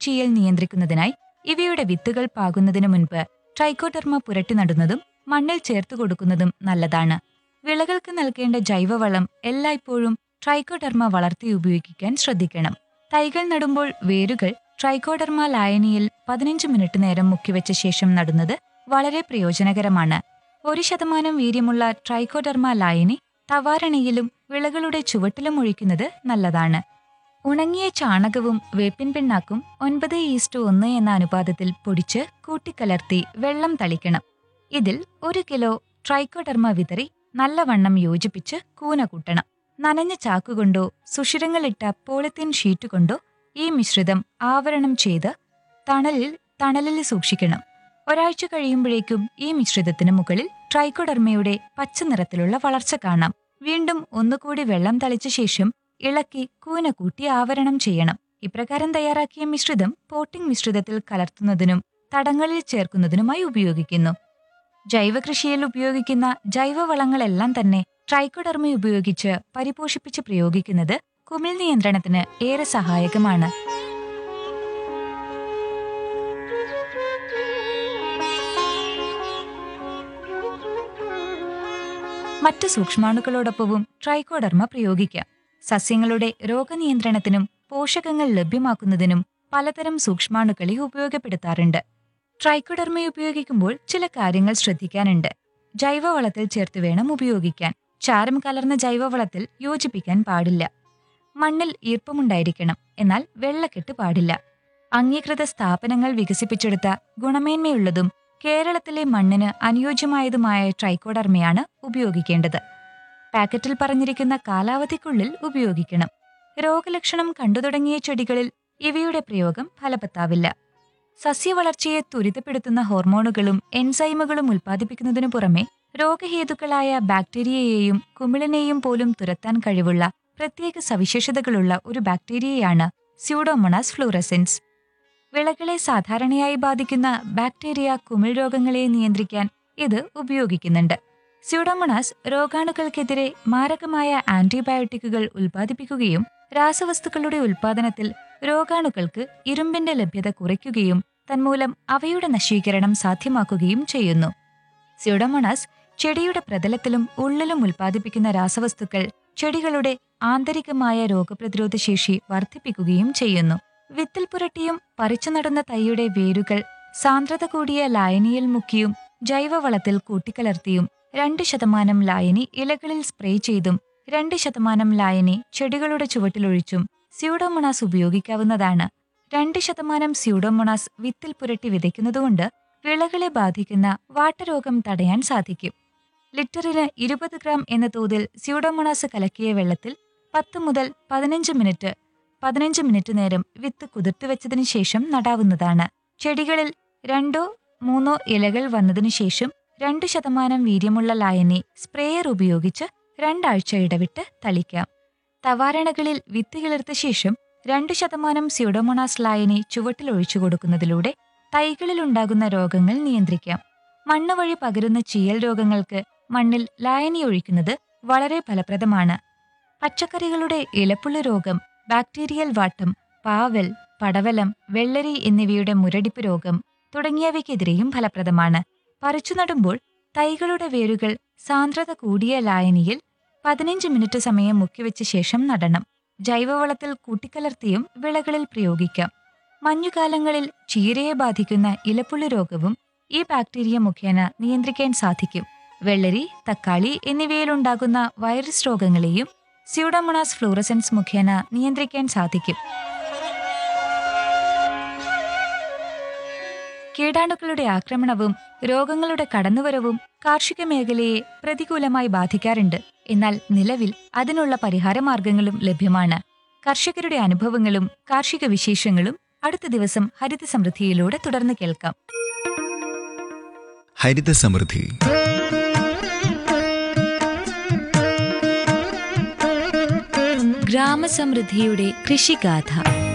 ചീയൽ നിയന്ത്രിക്കുന്നതിനായി ഇവയുടെ വിത്തുകൾ പാകുന്നതിനു മുൻപ് ട്രൈക്കോഡർമ പുരട്ടി നടുന്നതും മണ്ണിൽ ചേർത്തു കൊടുക്കുന്നതും നല്ലതാണ് വിളകൾക്ക് നൽകേണ്ട ജൈവവളം എല്ലായ്പ്പോഴും ട്രൈക്കോഡർമ വളർത്തി ഉപയോഗിക്കാൻ ശ്രദ്ധിക്കണം തൈകൾ നടുമ്പോൾ വേരുകൾ ട്രൈക്കോഡർമ ലായനിയിൽ പതിനഞ്ച് മിനിറ്റ് നേരം മുക്കിവെച്ച ശേഷം നടുന്നത് വളരെ പ്രയോജനകരമാണ് ഒരു ശതമാനം വീര്യമുള്ള ട്രൈക്കോഡർമ ലായനി തവാരണയിലും വിളകളുടെ ചുവട്ടിലും ഒഴിക്കുന്നത് നല്ലതാണ് ഉണങ്ങിയ ചാണകവും വേപ്പിൻ പിണ്ണാക്കും ഒൻപത് ഈസ്റ്റു ഒന്ന് എന്ന അനുപാതത്തിൽ പൊടിച്ച് കൂട്ടിക്കലർത്തി വെള്ളം തളിക്കണം ഇതിൽ ഒരു കിലോ ട്രൈക്കോഡർമ വിതറി നല്ലവണ്ണം യോജിപ്പിച്ച് കൂന കൂട്ടണം നനഞ്ഞ ചാക്കുകൊണ്ടോ സുഷിരങ്ങളിട്ട പോളിത്തീൻ ഷീറ്റ് കൊണ്ടോ ഈ മിശ്രിതം ആവരണം ചെയ്ത് തണലിൽ തണലിൽ സൂക്ഷിക്കണം ഒരാഴ്ച കഴിയുമ്പോഴേക്കും ഈ മിശ്രിതത്തിന് മുകളിൽ ട്രൈക്കോഡർമയുടെ പച്ച നിറത്തിലുള്ള വളർച്ച കാണാം വീണ്ടും ഒന്നുകൂടി വെള്ളം തളിച്ച ശേഷം ഇളക്കി കൂന കൂട്ടി ആവരണം ചെയ്യണം ഇപ്രകാരം തയ്യാറാക്കിയ മിശ്രിതം പോട്ടിംഗ് മിശ്രിതത്തിൽ കലർത്തുന്നതിനും തടങ്ങളിൽ ചേർക്കുന്നതിനുമായി ഉപയോഗിക്കുന്നു ജൈവകൃഷിയിൽ ഉപയോഗിക്കുന്ന ജൈവവളങ്ങളെല്ലാം തന്നെ ട്രൈക്കോഡർമ ഉപയോഗിച്ച് പരിപോഷിപ്പിച്ച് പ്രയോഗിക്കുന്നത് കുമിൾ നിയന്ത്രണത്തിന് ഏറെ സഹായകമാണ് മറ്റ് സൂക്ഷ്മാണുക്കളോടൊപ്പവും ട്രൈക്കോഡർമ പ്രയോഗിക്കാം സസ്യങ്ങളുടെ രോഗനിയന്ത്രണത്തിനും പോഷകങ്ങൾ ലഭ്യമാക്കുന്നതിനും പലതരം സൂക്ഷ്മാണുക്കളെ ഉപയോഗപ്പെടുത്താറുണ്ട് ട്രൈക്കോഡർമ ഉപയോഗിക്കുമ്പോൾ ചില കാര്യങ്ങൾ ശ്രദ്ധിക്കാനുണ്ട് ജൈവവളത്തിൽ ചേർത്ത് വേണം ഉപയോഗിക്കാൻ ചാരം കലർന്ന ജൈവവളത്തിൽ യോജിപ്പിക്കാൻ പാടില്ല മണ്ണിൽ ഈർപ്പമുണ്ടായിരിക്കണം എന്നാൽ വെള്ളക്കെട്ട് പാടില്ല അംഗീകൃത സ്ഥാപനങ്ങൾ വികസിപ്പിച്ചെടുത്ത ഗുണമേന്മയുള്ളതും കേരളത്തിലെ മണ്ണിന് അനുയോജ്യമായതുമായ ട്രൈക്കോഡർമയാണ് ഉപയോഗിക്കേണ്ടത് പാക്കറ്റിൽ പറഞ്ഞിരിക്കുന്ന കാലാവധിക്കുള്ളിൽ ഉപയോഗിക്കണം രോഗലക്ഷണം കണ്ടു തുടങ്ങിയ ചെടികളിൽ ഇവയുടെ പ്രയോഗം ഫലവത്താവില്ല സസ്യവളർച്ചയെ ത്വരിതപ്പെടുത്തുന്ന ഹോർമോണുകളും എൻസൈമുകളും ഉൽപ്പാദിപ്പിക്കുന്നതിനു പുറമെ രോഗഹേതുക്കളായ ബാക്ടീരിയയെയും കുമിളിനെയും പോലും തുരത്താൻ കഴിവുള്ള പ്രത്യേക സവിശേഷതകളുള്ള ഒരു ബാക്ടീരിയയാണ് സ്യൂഡോമോണാസ് ഫ്ലൂറസെൻസ് വിളകളെ സാധാരണയായി ബാധിക്കുന്ന ബാക്ടീരിയ കുമിൾ രോഗങ്ങളെ നിയന്ത്രിക്കാൻ ഇത് ഉപയോഗിക്കുന്നുണ്ട് സ്യൂഡോമോണാസ് രോഗാണുക്കൾക്കെതിരെ മാരകമായ ആന്റിബയോട്ടിക്കുകൾ ഉൽപ്പാദിപ്പിക്കുകയും രാസവസ്തുക്കളുടെ ഉൽപ്പാദനത്തിൽ രോഗാണുക്കൾക്ക് ഇരുമ്പിന്റെ ലഭ്യത കുറയ്ക്കുകയും തന്മൂലം അവയുടെ നശീകരണം സാധ്യമാക്കുകയും ചെയ്യുന്നു സ്യൂഡോമോണാസ് ചെടിയുടെ പ്രതലത്തിലും ഉള്ളിലും ഉൽപ്പാദിപ്പിക്കുന്ന രാസവസ്തുക്കൾ ചെടികളുടെ ആന്തരികമായ രോഗപ്രതിരോധ ശേഷി വർദ്ധിപ്പിക്കുകയും ചെയ്യുന്നു വിത്തിൽ പുരട്ടിയും പറിച്ചു നടന്ന തൈയുടെ വേരുകൾ സാന്ദ്രത കൂടിയ ലായനിയിൽ മുക്കിയും ജൈവവളത്തിൽ കൂട്ടിക്കലർത്തിയും രണ്ട് ശതമാനം ലായനി ഇലകളിൽ സ്പ്രേ ചെയ്തും രണ്ട് ശതമാനം ലായനി ചെടികളുടെ ചുവട്ടിലൊഴിച്ചും സ്യൂഡോമോണാസ് ഉപയോഗിക്കാവുന്നതാണ് രണ്ട് ശതമാനം സ്യൂഡോമോണാസ് വിത്തിൽ പുരട്ടി വിതയ്ക്കുന്നതുകൊണ്ട് വിളകളെ ബാധിക്കുന്ന വാട്ടരോഗം തടയാൻ സാധിക്കും ലിറ്ററിന് ഇരുപത് ഗ്രാം എന്ന തോതിൽ സ്യൂഡോമോണാസ് കലക്കിയ വെള്ളത്തിൽ പത്ത് മുതൽ പതിനഞ്ച് മിനിറ്റ് പതിനഞ്ച് മിനിറ്റ് നേരം വിത്ത് കുതിർത്ത് വെച്ചതിന് ശേഷം നടാവുന്നതാണ് ചെടികളിൽ രണ്ടോ മൂന്നോ ഇലകൾ വന്നതിനു ശേഷം രണ്ട് ശതമാനം വീര്യമുള്ള ലായനി സ്പ്രേയർ ഉപയോഗിച്ച് രണ്ടാഴ്ച ഇടവിട്ട് തളിക്കാം തവാരണകളിൽ വിത്ത് കിളിർത്ത ശേഷം രണ്ട് ശതമാനം സ്യൂഡോമോണാസ് ലായനി ചുവട്ടിൽ ഒഴിച്ചു കൊടുക്കുന്നതിലൂടെ തൈകളിലുണ്ടാകുന്ന രോഗങ്ങൾ നിയന്ത്രിക്കാം മണ്ണ് വഴി പകരുന്ന ചീയൽ രോഗങ്ങൾക്ക് മണ്ണിൽ ലായനി ഒഴിക്കുന്നത് വളരെ ഫലപ്രദമാണ് പച്ചക്കറികളുടെ ഇലപ്പുള്ളി രോഗം ബാക്ടീരിയൽ വാട്ടം പാവൽ പടവലം വെള്ളരി എന്നിവയുടെ മുരടിപ്പ് രോഗം തുടങ്ങിയവയ്ക്കെതിരെയും ഫലപ്രദമാണ് പറിച്ചു നടുമ്പോൾ തൈകളുടെ വേരുകൾ സാന്ദ്രത കൂടിയ ലായനിയിൽ പതിനഞ്ച് മിനിറ്റ് സമയം മുക്കിവെച്ച ശേഷം നടണം ജൈവവളത്തിൽ കൂട്ടിക്കലർത്തിയും വിളകളിൽ പ്രയോഗിക്കാം മഞ്ഞുകാലങ്ങളിൽ ചീരയെ ബാധിക്കുന്ന ഇലപ്പുള്ളി രോഗവും ഈ ബാക്ടീരിയ മുഖേന നിയന്ത്രിക്കാൻ സാധിക്കും വെള്ളരി തക്കാളി എന്നിവയിലുണ്ടാകുന്ന വൈറസ് രോഗങ്ങളെയും സ്യൂഡോമോണാസ് ഫ്ലൂറസൻസ് മുഖേന നിയന്ത്രിക്കാൻ സാധിക്കും കീടാണുക്കളുടെ ആക്രമണവും രോഗങ്ങളുടെ കടന്നുവരവും കാർഷിക മേഖലയെ പ്രതികൂലമായി ബാധിക്കാറുണ്ട് എന്നാൽ നിലവിൽ അതിനുള്ള പരിഹാരമാർഗങ്ങളും ലഭ്യമാണ് കർഷകരുടെ അനുഭവങ്ങളും കാർഷിക വിശേഷങ്ങളും അടുത്ത ദിവസം ഹരിത സമൃദ്ധിയിലൂടെ തുടർന്ന് കേൾക്കാം ഹരിത സമൃദ്ധി ഗ്രാമസമൃദ്ധിയുടെ കൃഷിഗാഥ